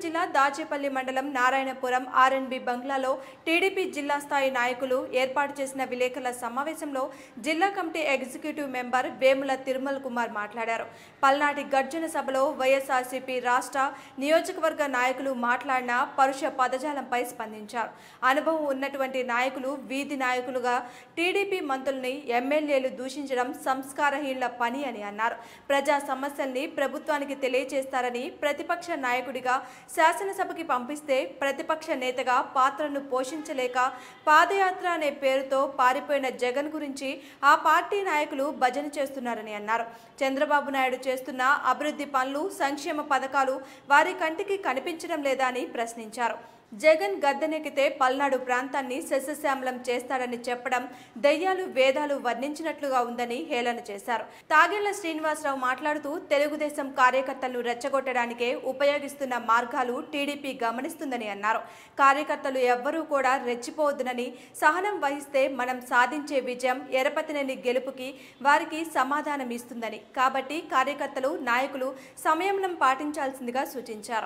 జిల్లా దాచేపల్లి మండలం నారాయణపురం ఆర్ఎన్బి బంగ్లాలో టీడీపీ జిల్లా స్థాయి నాయకులు ఏర్పాటు చేసిన విలేకరుల సమావేశంలో జిల్లా committee executive member Vemula Tirumal Kumar మాట్లాడారు పల్నాటి గర్జన సభలో వైఎస్ఆర్సీపీ రాష్ట్ర నియోజకవర్గ నాయకులు మాట్లాడిన పరుష పదజాలంపై స్పందించారు అనుభవం ఉన్నటువంటి నాయకులు వీధి నాయకులుగా టీడీపీ మంత్రుల్ని ఎమ్మెల్యేలు దూషించడం సంస్కారహీనుల పని అని అన్నారు ప్రజా సమస్యల్ని ప్రభుత్వానికి తెలియజేస్తారని ప్రతిపక్ష నాయకుడిగా శాసనసభకి పంపిస్తే ప్రతిపక్ష నేతగా పాత్రను పోషించలేక పాదయాత్ర అనే పేరుతో పారిపోయిన జగన్ గురించి ఆ పార్టీ నాయకులు భజన చేస్తున్నారని అన్నారు చంద్రబాబు నాయుడు చేస్తున్న అభివృద్ధి పనులు సంక్షేమ పథకాలు వారి కంటికి కనిపించడం లేదా అని ప్రశ్నించారు జగన్ గద్దెనెక్కితే పల్నాడు ప్రాంతాన్ని సస్యశ్యామలం చేస్తాడని చెప్పడం దయ్యాలు వేదాలు వర్ణించినట్లుగా ఉందని హేళన చేశారు తాగేళ్ల శ్రీనివాసరావు మాట్లాడుతూ తెలుగుదేశం కార్యకర్తలను రెచ్చగొట్టడానికే ఉపయోగిస్తున్న మార్గాలు టీడీపీ గమనిస్తుందని అన్నారు కార్యకర్తలు ఎవ్వరూ కూడా రెచ్చిపోవద్దునని సహనం వహిస్తే మనం సాధించే విజయం ఎరపతినేని గెలుపుకి వారికి సమాధానం ఇస్తుందని కాబట్టి కార్యకర్తలు నాయకులు సంయమనం పాటించాల్సిందిగా సూచించారు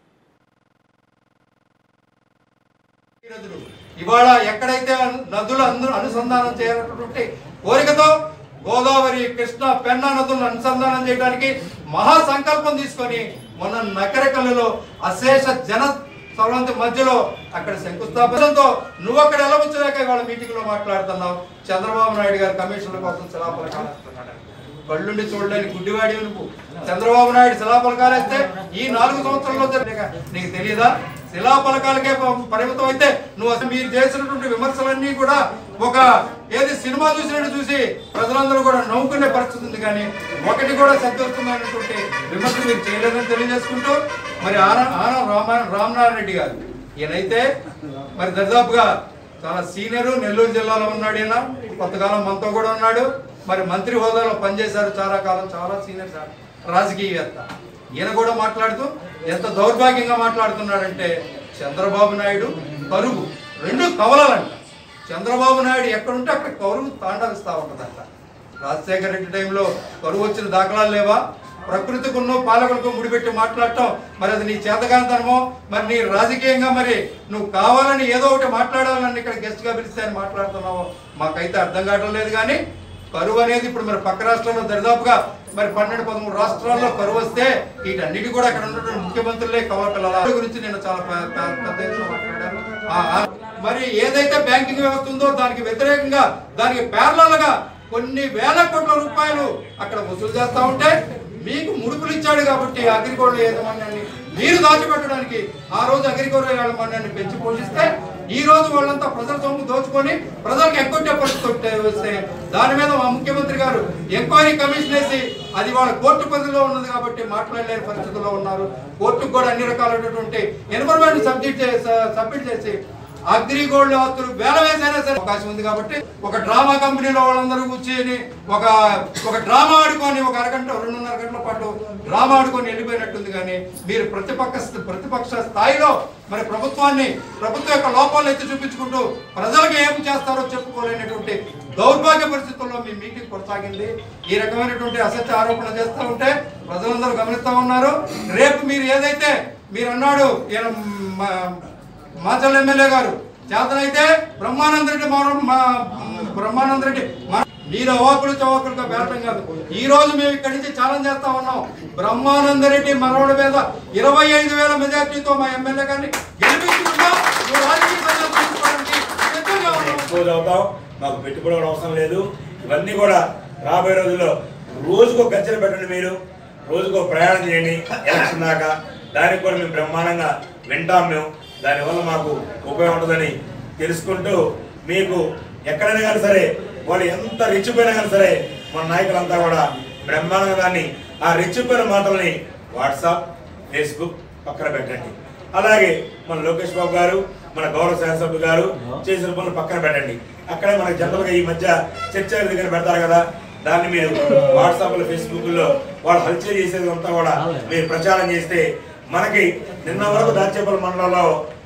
నదులు ఇవాళ ఎక్కడైతే అను- నదులు అందరూ అనుసంధానం చేయాలన్నటువంటి కోరికతో గోదావరి కృష్ణ పెన్నా నదులను అనుసంధానం చేయడానికి మహా సంకల్పం తీసుకొని మొన్న నకరకల్లులో అశేష జన సర్వంతి మధ్యలో అక్కడ శంకుస్థాపనతో నువ్వు అక్కడ ఎలా వచ్చాక ఇవాళ మీటింగ్ లో మాట్లాడుతున్నావు చంద్రబాబు నాయుడు గారు కమిషన్ల కోసం శిలాపలకాలు కళ్ళుండి చూడలేని గుడ్డివాడి నువ్వు చంద్రబాబు నాయుడు శిలాపలకాలు వేస్తే ఈ నాలుగు సంవత్సరాల్లో జరిగిన నీకు తెలియదా శిలాపలకాలకే ప- పరిమితం అయితే నువ్వు అసలు మీరు చేసినటువంటి విమర్శలన్నీ కూడా ఒక ఏది సినిమా చూసినట్టు చూసి ప్రజలందరూ కూడా నవ్వుకునే పరిస్థితి ఉంది కానీ ఒకటి కూడా సంతోషమైనటువంటి విమర్శ మీరు చేయలేదని తెలియజేసుకుంటూ మరి ఆన ఆన రామ రామనారాయణ రెడ్డి గారు ఈయనైతే మరి దరిదాపుగా చాలా సీనియర్ నెల్లూరు జిల్లాలో ఉన్నాడు ఈయన కొంతకాలం మనతో కూడా ఉన్నాడు మరి మంత్రి హోదాలో పనిచేశారు చాలా కాలం చాలా సీనియర్ రాజకీయవేత్త ఈయన కూడా మాట్లాడుతూ ఎంత దౌర్భాగ్యంగా మాట్లాడుతున్నాడంటే చంద్రబాబు నాయుడు కరువు రెండు కవలాలంట చంద్రబాబు నాయుడు ఎక్కడుంటే అక్కడ కరువు తాండవిస్తా ఉంటుందంట రాజశేఖర రెడ్డి టైంలో కరువు వచ్చిన దాఖలాలు లేవా ప్రకృతికున్నో పాలకులకు ముడిపెట్టి మాట్లాడటం మరి అది నీ చేతగాంతనమో మరి నీ రాజకీయంగా మరి నువ్వు కావాలని ఏదో ఒకటి మాట్లాడాలని ఇక్కడ గెస్ట్ గా పిలిస్తే అని మాట్లాడుతున్నావో మాకైతే అర్థం కావడం లేదు కానీ కరువు అనేది ఇప్పుడు మరి పక్క రాష్ట్రాల్లో దరిదాపుగా మరి పన్నెండు పదమూడు రాష్ట్రాల్లో కరువు వస్తే వీటన్నిటి కూడా అక్కడ ఉన్నటువంటి ముఖ్యమంత్రులే కవటల గురించి నేను చాలా పె- పె- పెద్ద ఎత్తున మాట్లాడాను ఆ, ఆ, మరి ఏదైతే బ్యాంకింగ్ వ్యవస్థ ఉందో దానికి వ్యతిరేకంగా దానికి parallel గా కొన్ని వేల కోట్ల రూపాయలు అక్కడ వసూలు చేస్తా ఉంటే మీకు ముడుపులు ఇచ్చాడు కాబట్టి అగ్రిగోల్డ్ యాజమాన్యాన్ని మీరు దాచిపెట్టడానికి ఆ రోజు అగ్రిగోల్డ్ యాజమాన్యాన్ని పెంచి పోషిస్తే ఈ రోజు వాళ్ళంతా ప్రజల సొమ్ము దోచుకొని ప్రజలకు ఎగ్గొట్టే పరిస్థితి ఉంటే- వస్తే దాని మీద మా ముఖ్యమంత్రి గారు ఎంక్వైరీ కమిషన్ వేసి అది వాళ్ళ కోర్టు పరిధిలో ఉన్నది కాబట్టి మాట్లాడలేని పరిస్థితుల్లో ఉన్నారు కోర్టుకు కూడా అన్ని రకాలైనటువంటి ఇన్ఫర్మేషన్ సబ్మిట్ చేసి సబ్మిట్ చేసి అగ్రిగోల్డ్ ఆస్తులు వేల వేసైనా సరే అవకాశం ఉంది కాబట్టి ఒక డ్రామా కంపెనీలో వాళ్ళందరూ కూర్చొని ఒక ఒక డ్రామా ఆడుకొని ఒక అరగంట రెండున్నర గంటల పాటు డ్రామా ఆడుకొని వెళ్ళిపోయినట్టుంది కానీ మీరు ప్రతిపక్ష ప్రతిపక్ష స్థాయిలో మరి ప్రభుత్వాన్ని ప్రభుత్వం యొక్క లోపాలను ఎత్తి చూపించుకుంటూ ప్రజలకు ఏం చేస్తారో చెప్పుకోలేనటువంటి దౌర్భాగ్య పరిస్థితుల్లో మీ మీటింగ్ కొనసాగింది ఈ రకమైనటువంటి అసత్య ఆరోపణలు చేస్తూ ఉంటే ప్రజలందరూ గమనిస్తూ ఉన్నారు రేపు మీరు ఏదైతే మీరు అన్నాడు ఈయన మ- మాచల్ ఎమ్మెల్యే గారు చేతనైతే బ్రహ్మానంద రెడ్డి మౌనం మా- బ్రహ్మానంద రెడ్డి మన- మీరు అవాకులు చవాకులుగా బేరటం కాదు ఈ రోజు మేము ఇక్కడి నుంచి ఛాలెంజ్ చేస్తా ఉన్నాం బ్రహ్మానంద రెడ్డి మనవడి మీద ఇరవై ఐదు వేల మెజార్టీతో మా ఎమ్మెల్యే గారిని గెలిపించుకుంటాం నువ్వు రాజకీయ సంఘాలు తీసుకోవడానికి సిద్ధంగా ఉన్నాం. ఎక్స్పోజ్ అవుతాం మాకు పెట్టుబడి కూడా అవసరం లేదు ఇవన్నీ కూడా రాబోయే రోజుల్లో రోజుకో గచ్చలు పెట్టండి మీరు రోజుకో ప్రయాణం చేయండి ఎలక్షన్ దాకా దానికి కూడా మేము బ్రహ్మాండంగా వింటాం మేము దానివల్ల మాకు ఉపయోగం ఉంటుందని తెలుసుకుంటూ మీకు ఎక్కడైనా కానీ సరే వాళ్ళు ఎంత రెచ్చిపోయినా కానీ సరే మన నాయకులంతా కూడా బ్రహ్మాండంగా దాన్ని ఆ రెచ్చిపోయిన మాటల్ని వాట్సాప్ ఫేస్బుక్ పక్కన పెట్టండి అలాగే మన లోకేష్ బాబు గారు మన గౌరవ శాసనసభ్యు గారు చేసిన పనులు పక్కన పెట్టండి అక్కడే మనకి జనరల్ గా ఈ మధ్య చర్చ దగ్గర పెడతారు కదా దాన్ని మీరు వాట్సాప్ లో ఫేస్బుక్ లో వాళ్ళు హల్చల్ చేసేది అంతా కూడా మీరు ప్రచారం చేస్తే మనకి నిన్న వరకు దాచేపల్లి మండలంలో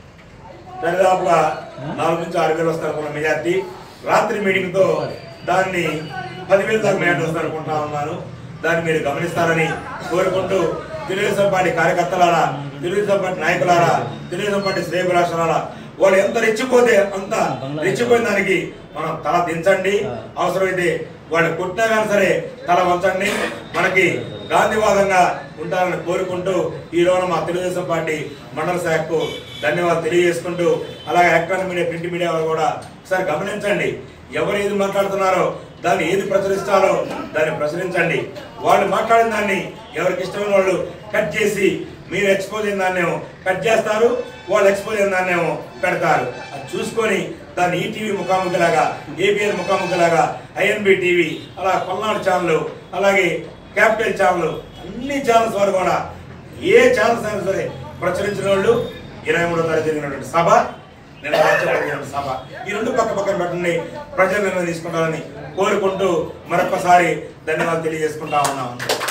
దరిదాపుగా నాలుగు నుంచి ఆరు వేలు వస్తారనుకున్న మెజార్టీ రాత్రి మీటింగ్ తో దాన్ని పదివేలు దాకా మెజార్టీ వస్తారనుకుంటా ఉన్నాను దాన్ని మీరు గమనిస్తారని కోరుకుంటూ తెలుగుదేశం పార్టీ కార్యకర్తలారా తెలుగుదేశం పార్టీ నాయకులారా తెలుగుదేశం పార్టీ శ్రేయభిలాషలారా వాళ్ళు ఎంత రెచ్చిపోతే అంత రెచ్చిపోయిన దానికి మనం తల దించండి అవసరమైతే వాళ్ళు కొట్టినా కానీ సరే తల వంచండి మనకి గాంధీవాదంగా ఉంటారని కోరుకుంటూ ఈ రోజు మా తెలుగుదేశం పార్టీ మండల శాఖకు ధన్యవాదాలు తెలియజేసుకుంటూ అలాగే ఎలక్ట్రానిక్ మీడియా ప్రింట్ మీడియా వారు కూడా ఒకసారి గమనించండి ఎవరు ఏది మాట్లాడుతున్నారో దాన్ని ఏది ప్రచురిస్తారో దాన్ని ప్రచురించండి వాళ్ళు మాట్లాడిన దాన్ని ఎవరికి ఇష్టమైన వాళ్ళు కట్ చేసి మీరు ఎక్స్పోజ్ అయిన దాన్నేమో కట్ చేస్తారు వాళ్ళు ఎక్స్పోజ్ అయిన దాన్నేమో పెడతారు అది చూసుకొని దాన్ని ఈటీవీ ముఖాముఖిలాగా ఏబిఎన్ ముఖాముఖిలాగా ఐఎన్బి టీవీ అలా పల్నాడు ఛానల్ అలాగే క్యాపిటల్ ఛానల్ అన్ని ఛానల్స్ వారు కూడా ఏ ఛానల్స్ అయినా సరే ప్రచురించిన వాళ్ళు ఇరవై మూడో తారీఖు జరిగినటువంటి సభ నిన్న రాత్రి జరిగినటువంటి సభ ఈ రెండు పక్క పక్కన పెట్టండి ప్రజలు నిర్ణయం తీసుకుంటారని కోరుకుంటూ మరొకసారి ధన్యవాదాలు తెలియజేసుకుంటా ఉన్నాం